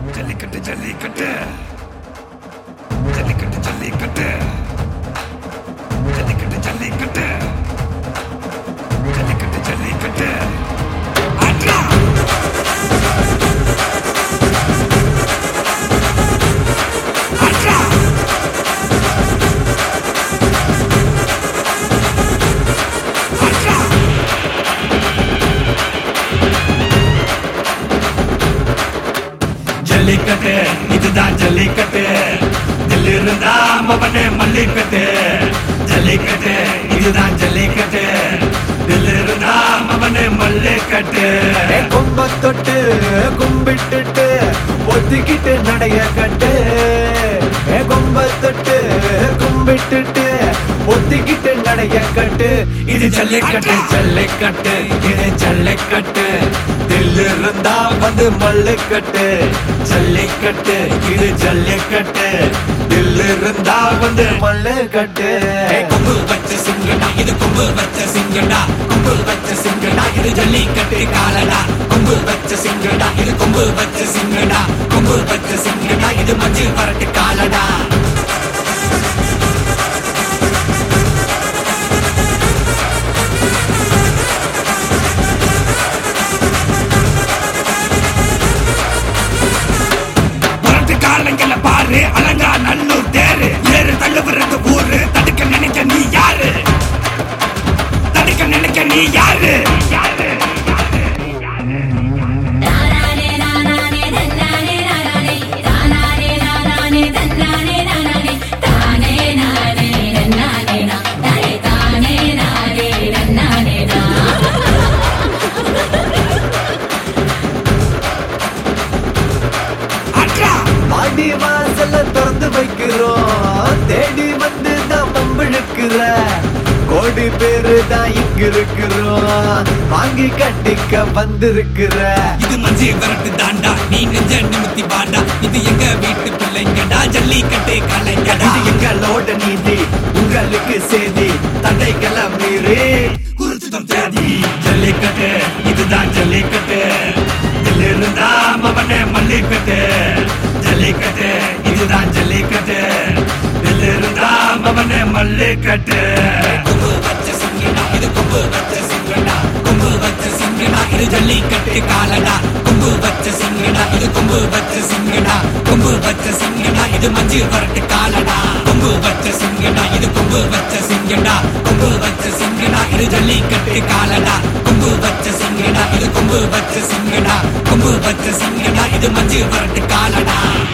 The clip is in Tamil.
ஜல்லிக்கட்டு ஜல்லிக்கட்டு ஜல்லிக்கட்டு ஜல்லிக்கட்டு ஜல்லிக்கட்டு ஜல்லிக்கட்டு ஜல்லிக்கட்டு ஜல்லிக்கட்டு அட்ரா அட்ரா அட்ரா ஜல்லிக்கட்டு இதுதான் ஜல்லிக்கட்டு தில்லு இருந்தா மவனே மல்லிக்கட்டு ஜல்லிக்கட்டு இதுதான் ஜல்லிக்கட்டு தில்லு இருந்தா மவனே மல்லிக்கட்டு ஏ கொம்ப தொட்டு கும்பிட்டுட்டு ஒத்திக்கிட்டு நடைய கட்டு ஏ கொம்ப தொட்டு கும்பிட்டுட்டு ஒத்திக்கிட்டு நடைய கட்டு இது ஜல்லிக்கட்டு ஜல்லிக்கட்டு இது ஜல்லிக்கட்டு தில்லு இருந்தா வந்து மல்லுக்கட்டு ஜல்லிக்கட்டு இது ஜல்லிக்கட்டு தில்லு இருந்தா வந்து மல்லுக்கட்டு ஏய், கொம்பு வச்ச சிங்கடா இது கொம்பு வச்ச சிங்கடா கொம்பு வச்ச சிங்கடா இது ஜல்லிக்கட்டு காலடா கொம்பு வச்ச சிங்கடா இது கொம்பு வச்ச சிங்கடா கொம்பு வச்ச சிங்கடா இது மஞ்சு வரட்டு காலடா வரட்டு காலங்கள பாரு அலங்கா நல்லூர் தேரு ஏறு தள்ளு விடுறது ஊரு தடுக்க நினைக்க நீ யாரு தடுக்க நினைக்க நீ யாரு யாரு தானானே நானானே தன்னானே நானானே தானானே நானானே தன்னானே நானானே தானே நானே நன்னானே நா தானே தானே நானே நன்னானே நா அட்ரா வாடி வாசல்ல திறந்து வைக்கிறோம் தேடி வந்து தான் பம்பிழுக்கிற கோடி பேரு தான் இங்க இருக்கிறோம் வாங்கி கட்டிக்க வந்திருக்கிற இது மஞ்சி வரட்டு தாண்டா நீ நெஞ்ச நிமித்தி பாண்டா இது எங்க வீட்டு பிள்ளைங்கடா ஜல்லிக்கட்டு கலைஞடா இது எங்களோட நீதி உங்களுக்கு செய்தி தடைகளை மீறி குறிச்சுதம் தேதி ஜல்லிக்கட்டு இதுதான் ஜல்லிக்கட்டு இதில் இருந்தா மவனே மல்லிக்கட்டு ஜல்லிக்கட்டு இதுதான் ஜல்லிக்கட்டு இதில் இருந்தா மவனே மல்லிக்கட்டு கொம்பு வச்ச சிங்கடா இது கொம்பு வச்ச சிங்கடா கொம்பு வச்ச சிங்கடா இது ஜல்லிக்கட்டு காலடா கொம்பு வச்ச சிங்கடா இது கொம்பு வச்ச சிங்கடா கொம்பு வச்ச சிங்கடா இது மஞ்சு வரட்டு காலடா கொம்பு வச்ச சிங்கடா இது கொம்பு வச்ச சிங்கடா கொம்பு வச்ச சிங்கடா இது ஜல்லிக்கட்டு காலடா கொம்பு வச்ச சிங்கடா இது கொம்பு வச்ச சிங்கடா கொம்பு வச்ச சிங்கடா இது மஞ்சு வரட்டு காலடா